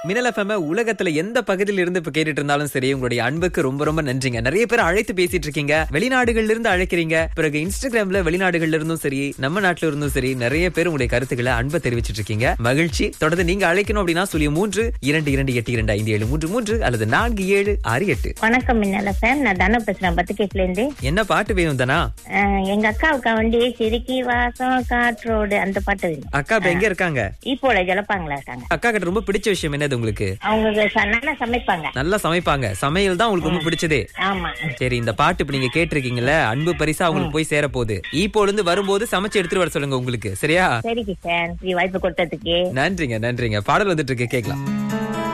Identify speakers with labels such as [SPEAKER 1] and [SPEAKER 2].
[SPEAKER 1] மினல் எஃப்எம் உலகத்துல எந்த பகுதியில இருந்து இப்ப கேட்டுட்டு இருந்தாலும் சரி உங்களுடைய அன்புக்கு ரொம்ப ரொம்ப நன்றிங்க நிறைய பேர் அழைத்து பேசிட்டு இருக்கீங்க வெளிநாடுகள்ல இருந்து அழைக்கிறீங்க பிறகு இன்ஸ்டாகிராம்ல வெளிநாடுகள்ல இருந்தும் சரி நம்ம நாட்டுல இருந்தும் சரி நிறைய பேர் உங்களுடைய கருத்துக்களை அன்பை தெரிவிச்சிட்டு இருக்கீங்க மகிழ்ச்சி தொடர்ந்து நீங்க அழைக்கணும் அப்படின்னா சொல்லி மூன்று இரண்டு இரண்டு எட்டு இரண்டு ஐந்து ஏழு மூன்று மூன்று அல்லது நான்கு ஏழு ஆறு எட்டு
[SPEAKER 2] வணக்கம் மின்னல ஃபேம் நான் தன பேசுறேன் பத்து கேஸ்ல இருந்து
[SPEAKER 1] என்ன பாட்டு வேணும் தானா
[SPEAKER 2] அஹ், எங்க அக்காவுக்கு வந்து சிறுக்கி வாசம் காற்றோடு அந்த பாட்டு வேணும்
[SPEAKER 1] அக்கா இப்ப எங்க இருக்காங்க
[SPEAKER 2] இப்போல ஜலப்பாங்களா இருக்காங்க
[SPEAKER 1] அக்கா கிட்ட ரொம்ப பிடிச்ச விஷயம் என்னது உங்களுக்கு
[SPEAKER 2] அவங்க ச- நல்லா சமைப்பாங்க
[SPEAKER 1] நல்லா சமைப்பாங்க சமையல் தான் உங்களுக்கு ரொம்ப பிடிச்சதே
[SPEAKER 2] ஆமா
[SPEAKER 1] சரி இந்த பாட்டு இப்ப நீங்க கேட்டிருக்கீங்கல்ல அன்பு பரிசா உங்களுக்கு போய் சேர போகுது ஈப்போல இருந்து வரும்போது சமைச்சு எடுத்துட்டு வர சொல்லுங்க உங்களுக்கு சரியா
[SPEAKER 2] சரி கிஷன் வாய்ப்பு கொடுத்ததுக்கு
[SPEAKER 1] நன்றிங்க நன்றிங்க பாடல் வந்துட்டு இருக்கு கேக்கலாம்